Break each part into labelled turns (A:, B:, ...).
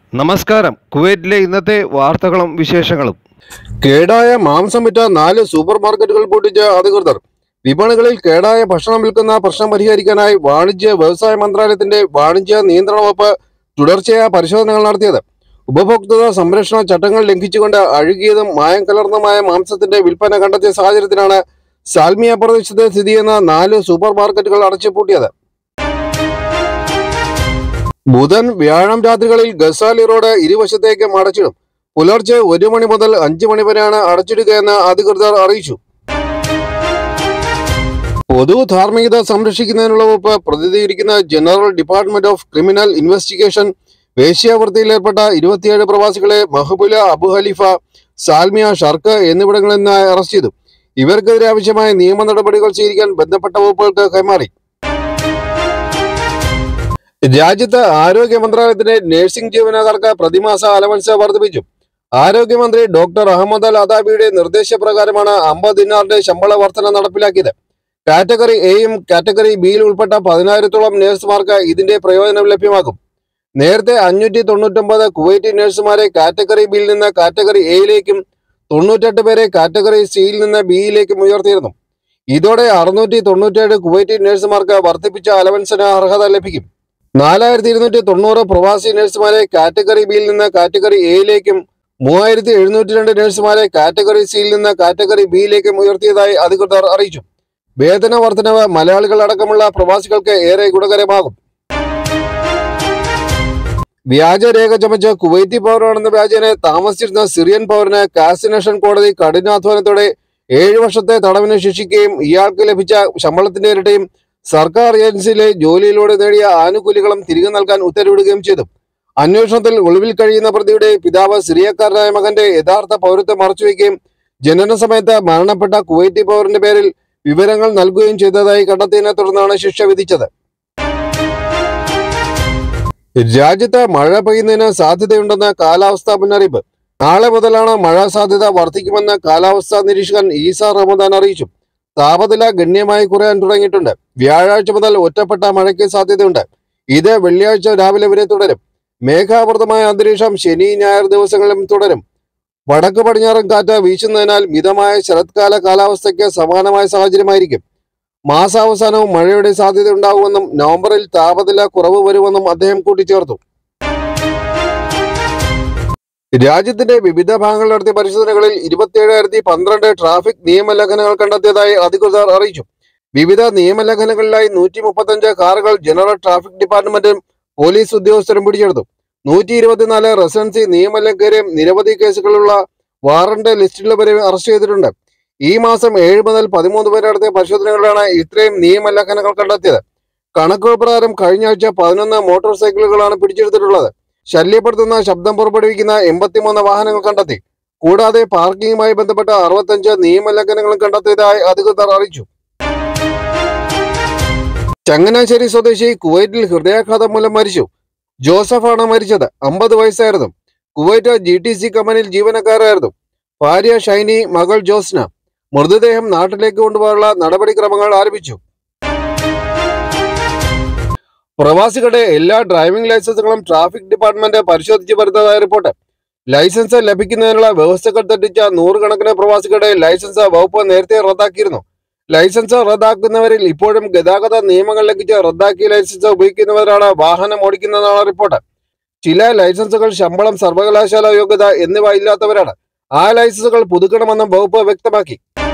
A: നമസ്കാരം കുവൈറ്റിലെ ഇന്നത്തെ വാർത്തകളും വിശേഷങ്ങളും
B: കേടായ മാംസം വിറ്റ നാല് സൂപ്പർ മാർക്കറ്റുകൾ പൂട്ടിച്ച അധികൃതർ വിപണികളിൽ കേടായ ഭക്ഷണം വിൽക്കുന്ന പ്രശ്നം പരിഹരിക്കാനായി വാണിജ്യ വ്യവസായ മന്ത്രാലയത്തിന്റെ വാണിജ്യ നിയന്ത്രണ വകുപ്പ് തുടർച്ചയായ പരിശോധനകൾ നടത്തിയത് ഉപഭോക്തൃ സംരക്ഷണ ചട്ടങ്ങൾ ലംഘിച്ചുകൊണ്ട് അഴുകിയതും മായം കലർന്നതുമായ മാംസത്തിന്റെ വിൽപ്പന കണ്ടെത്തിയ സാഹചര്യത്തിലാണ് സാൽമിയ പ്രദേശത്ത് സ്ഥിതി ചെയ്യുന്ന നാല് സൂപ്പർ മാർക്കറ്റുകൾ അടച്ചുപൂട്ടിയത് ബുധൻ വ്യാഴം രാത്രികളിൽ ഗസാലി റോഡ് ഇരുവശത്തേക്കും അടച്ചിടും പുലർച്ചെ ഒരു മണി മുതൽ അഞ്ചു മണി വരെയാണ് അടച്ചിടുകയെന്ന് അധികൃതർ അറിയിച്ചു പൊതു ധാർമ്മികത സംരക്ഷിക്കുന്നതിനുള്ള വകുപ്പ് പ്രതിനിധീകരിക്കുന്ന general department of criminal investigation വേശ്യാവൃത്തിയിലേർപ്പെട്ട ഇരുപത്തിയേഴ് പ്രവാസികളെ Mahboula Abu Halifa Salmiya Sharq എന്നിവിടങ്ങളിൽ നിന്ന് അറസ്റ്റ് ചെയ്തു ഇവർക്കെതിരെ ആവശ്യമായ നിയമ നടപടികൾ സ്വീകരിക്കാൻ ബന്ധപ്പെട്ട വകുപ്പുകൾക്ക് കൈമാറി രാജ്യത്ത് ആരോഗ്യ മന്ത്രാലയത്തിന്റെ നഴ്സിംഗ് ജീവനക്കാർക്ക് പ്രതിമാസ അലവൻസ് വർദ്ധിപ്പിച്ചു ആരോഗ്യമന്ത്രി ഡോക്ടർ അഹമ്മദ് അൽ അദാബിയുടെ നിർദ്ദേശപ്രകാരമാണ് അമ്പത് ദിനാറിന്റെ ശമ്പള വർധന നടപ്പിലാക്കിയത് കാറ്റഗറി എയും കാറ്റഗറി ബിയിൽ ഉൾപ്പെട്ട പതിനായിരത്തോളം നഴ്സുമാർക്ക് ഇതിന്റെ പ്രയോജനം ലഭ്യമാകും നേരത്തെ അഞ്ഞൂറ്റി തൊണ്ണൂറ്റൊമ്പത് കുവൈറ്റി നഴ്സുമാരെ കാറ്റഗറി ബിയിൽ നിന്ന് കാറ്റഗറി എയിലേക്കും തൊണ്ണൂറ്റെട്ട് പേരെ കാറ്റഗറി സിയിൽ നിന്ന് ബിയിലേക്കും ഉയർത്തിയിരുന്നു ഇതോടെ അറുന്നൂറ്റി തൊണ്ണൂറ്റേഴ് കുവൈറ്റി നഴ്സുമാർക്ക് വർദ്ധിപ്പിച്ച അലവൻസിന് അർഹത ലഭിക്കും നാലായിരത്തി ഇരുന്നൂറ്റി തൊണ്ണൂറ് പ്രവാസി നഴ്സുമാരെ കാറ്റഗറി ബിയിൽ നിന്ന് കാറ്റഗറി എയിലേക്കും മൂവായിരത്തി എഴുന്നൂറ്റി രണ്ട് നഴ്സുമാരെ കാറ്റഗറി സിയിൽ നിന്ന് കാറ്റഗറി ബിയിലേക്കും ഉയർത്തിയതായി അധികൃതർ അറിയിച്ചു വേതന വർധനവ് മലയാളികൾ അടക്കമുള്ള പ്രവാസികൾക്ക് ഏറെ ഗുണകരമാകും വ്യാജരേഖ ചമച്ച് കുവൈറ്റി പൗരനാണെന്ന വ്യാജേന താമസിച്ചിരുന്ന സിറിയൻ പൗരന് കാസിനേഷൻ കോടതി കഠിനാധ്വാനത്തോടെ ഏഴു വർഷത്തെ തടവിന് ശിക്ഷിക്കുകയും ഇയാൾക്ക് ലഭിച്ച ശമ്പളത്തിന്റെ ഇരട്ടിയും സർക്കാർ ഏജൻസിയിലെ ജോലിയിലൂടെ നേടിയ ആനുകൂല്യങ്ങളും തിരികെ നൽകാൻ ഉത്തരവിടുകയും ചെയ്തു അന്വേഷണത്തിൽ ഒളിവിൽ കഴിയുന്ന പ്രതിയുടെ പിതാവ് സിറിയക്കാരനായ മകന്റെ യഥാർത്ഥ പൗരത്വം മറച്ചുവെക്കുകയും ജനന സമയത്ത് മരണപ്പെട്ട കുവൈറ്റി പൗരന്റെ പേരിൽ വിവരങ്ങൾ നൽകുകയും ചെയ്തതായി കണ്ടെത്തിയതിനെ തുടർന്നാണ് ശിക്ഷ വിധിച്ചത് രാജ്യത്ത് മഴ പെയ്യുന്നതിന് സാധ്യതയുണ്ടെന്ന് കാലാവസ്ഥാ മുന്നറിയിപ്പ് നാളെ മുതലാണ് മഴ സാധ്യത വർദ്ധിക്കുമെന്ന് കാലാവസ്ഥാ നിരീക്ഷകൻ ഈസ റമദാൻ അറിയിച്ചു താപനില ഗണ്യമായി കുറയാൻ തുടങ്ങിയിട്ടുണ്ട് വ്യാഴാഴ്ച മുതൽ ഒറ്റപ്പെട്ട മഴയ്ക്ക് സാധ്യതയുണ്ട് ഇത് വെള്ളിയാഴ്ച രാവിലെ വരെ തുടരും മേഘാവൃതമായ അന്തരീക്ഷം ശനി ഞായർ ദിവസങ്ങളിലും തുടരും വടക്ക് പടിഞ്ഞാറൻ കാറ്റ് വീശുന്നതിനാൽ മിതമായ ശരത്കാല കാലാവസ്ഥയ്ക്ക് സമാനമായ സാഹചര്യമായിരിക്കും മാസാവസാനവും മഴയുടെ സാധ്യത ഉണ്ടാകുമെന്നും നവംബറിൽ താപനില കുറവ് വരുമെന്നും അദ്ദേഹം കൂട്ടിച്ചേർത്തു രാജ്യത്തിന്റെ വിവിധ ഭാഗങ്ങളിൽ നടത്തിയ പരിശോധനകളിൽ ഇരുപത്തിയേഴായിരത്തി പന്ത്രണ്ട് ട്രാഫിക് നിയമലംഘനങ്ങൾ കണ്ടെത്തിയതായി അധികൃതർ അറിയിച്ചു വിവിധ നിയമലംഘനങ്ങളിലായി നൂറ്റി മുപ്പത്തഞ്ച് കാറുകൾ ജനറൽ ട്രാഫിക് ഡിപ്പാർട്ട്മെന്റും പോലീസ് ഉദ്യോഗസ്ഥരും പിടിച്ചെടുത്തു നൂറ്റി ഇരുപത്തിനാല് റെസിഡൻസി നിയമലംഘകരെയും നിരവധി കേസുകളുള്ള വാറന്റ് ലിസ്റ്റിലുള്ളവരെയും അറസ്റ്റ് ചെയ്തിട്ടുണ്ട് ഈ മാസം ഏഴ് മുതൽ പതിമൂന്ന് വരെ നടത്തിയ പരിശോധനകളിലാണ് ഇത്രയും നിയമലംഘനങ്ങൾ കണ്ടെത്തിയത് കണക്കുകൾ പ്രകാരം കഴിഞ്ഞ ആഴ്ച പതിനൊന്ന് മോട്ടോർ സൈക്കിളുകളാണ് പിടിച്ചെടുത്തിട്ടുള്ളത് ശല്യപ്പെടുത്തുന്ന ശബ്ദം പുറപ്പെടുവിക്കുന്ന എൺപത്തിമൂന്ന് വാഹനങ്ങൾ കണ്ടെത്തി കൂടാതെ പാർക്കിംഗുമായി ബന്ധപ്പെട്ട അറുപത്തഞ്ച് നിയമലംഘനങ്ങളും കണ്ടെത്തിയതായി അധികൃതർ അറിയിച്ചു ചങ്ങനാശ്ശേരി സ്വദേശി കുവൈറ്റിൽ ഹൃദയാഘാതം മൂലം മരിച്ചു ജോസഫാണ് മരിച്ചത് അമ്പത് വയസ്സായിരുന്നു കുവൈറ്റ് ജി ടി സി കമ്പനിയിൽ ജീവനക്കാരായിരുന്നു ഭാര്യ ഷൈനി മകൾ ജോസ്ന മൃതദേഹം നാട്ടിലേക്ക് കൊണ്ടുപോകാനുള്ള നടപടിക്രമങ്ങൾ ആരംഭിച്ചു പ്രവാസികളുടെ എല്ലാ ഡ്രൈവിംഗ് ലൈസൻസുകളും ട്രാഫിക് ഡിപ്പാർട്ട്മെന്റ് പരിശോധിച്ച് വരുന്നതായ റിപ്പോർട്ട് ലൈസൻസ് ലഭിക്കുന്നതിനുള്ള വ്യവസ്ഥകൾ തെറ്റിച്ച നൂറുകണക്കിന് പ്രവാസികളുടെ ലൈസൻസ് വകുപ്പ് നേരത്തെ റദ്ദാക്കിയിരുന്നു ലൈസൻസ് റദ്ദാക്കുന്നവരിൽ ഇപ്പോഴും ഗതാഗത നിയമങ്ങൾ ലംഘിച്ച് റദ്ദാക്കിയ ലൈസൻസ് ഉപയോഗിക്കുന്നവരാണ് വാഹനം ഓടിക്കുന്നതെന്നാണ് റിപ്പോർട്ട് ചില ലൈസൻസുകൾ ശമ്പളം സർവകലാശാല യോഗ്യത എന്നിവ ഇല്ലാത്തവരാണ് ആ ലൈസൻസുകൾ പുതുക്കണമെന്നും വകുപ്പ് വ്യക്തമാക്കി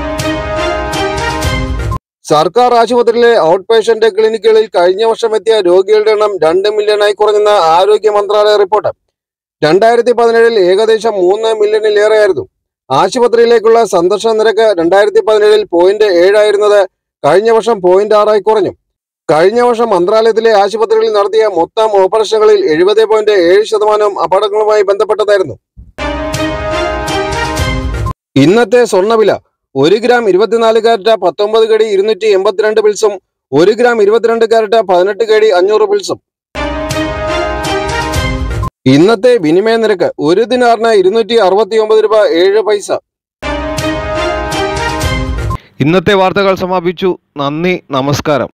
B: സർക്കാർ ആശുപത്രിയിലെ ഔട്ട് പേഷ്യന്റ് ക്ലിനിക്കുകളിൽ കഴിഞ്ഞ വർഷം എത്തിയ രോഗികളുടെ എണ്ണം രണ്ട് മില്യണായി കുറഞ്ഞെന്ന ആരോഗ്യ മന്ത്രാലയ റിപ്പോർട്ട് രണ്ടായിരത്തി പതിനേഴിൽ ഏകദേശം മൂന്ന് മില്യണിലേറെയായിരുന്നു ആശുപത്രിയിലേക്കുള്ള സന്ദർശന നിരക്ക് രണ്ടായിരത്തി പതിനേഴിൽ പോയിന്റ് ഏഴായിരുന്നത് കഴിഞ്ഞ വർഷം പോയിന്റ് ആറായി കുറഞ്ഞു കഴിഞ്ഞ വർഷം മന്ത്രാലയത്തിലെ ആശുപത്രികളിൽ നടത്തിയ മൊത്തം ഓപ്പറേഷനുകളിൽ എഴുപത് പോയിന്റ് ഏഴ് ശതമാനം അപകടങ്ങളുമായി ബന്ധപ്പെട്ടതായിരുന്നു ഇന്നത്തെ സ്വർണ്ണവില ഒരു ഗ്രാം ഇരുപത്തിനാല് കാരറ്റ് പത്തൊമ്പത് കടി ഇരുന്നൂറ്റി എൺപത്തിരണ്ട് പിൽസും ഒരു ഗ്രാം ഇരുപത്തിരണ്ട് കാരറ്റ് പതിനെട്ട് കടി അഞ്ഞൂറ് പിൽസും ഇന്നത്തെ വിനിമയ നിരക്ക് ഒരു ദിനാറിന് ഇരുന്നൂറ്റി അറുപത്തി ഒമ്പത് രൂപ ഏഴ് പൈസ
A: ഇന്നത്തെ വാർത്തകൾ സമാപിച്ചു നന്ദി നമസ്കാരം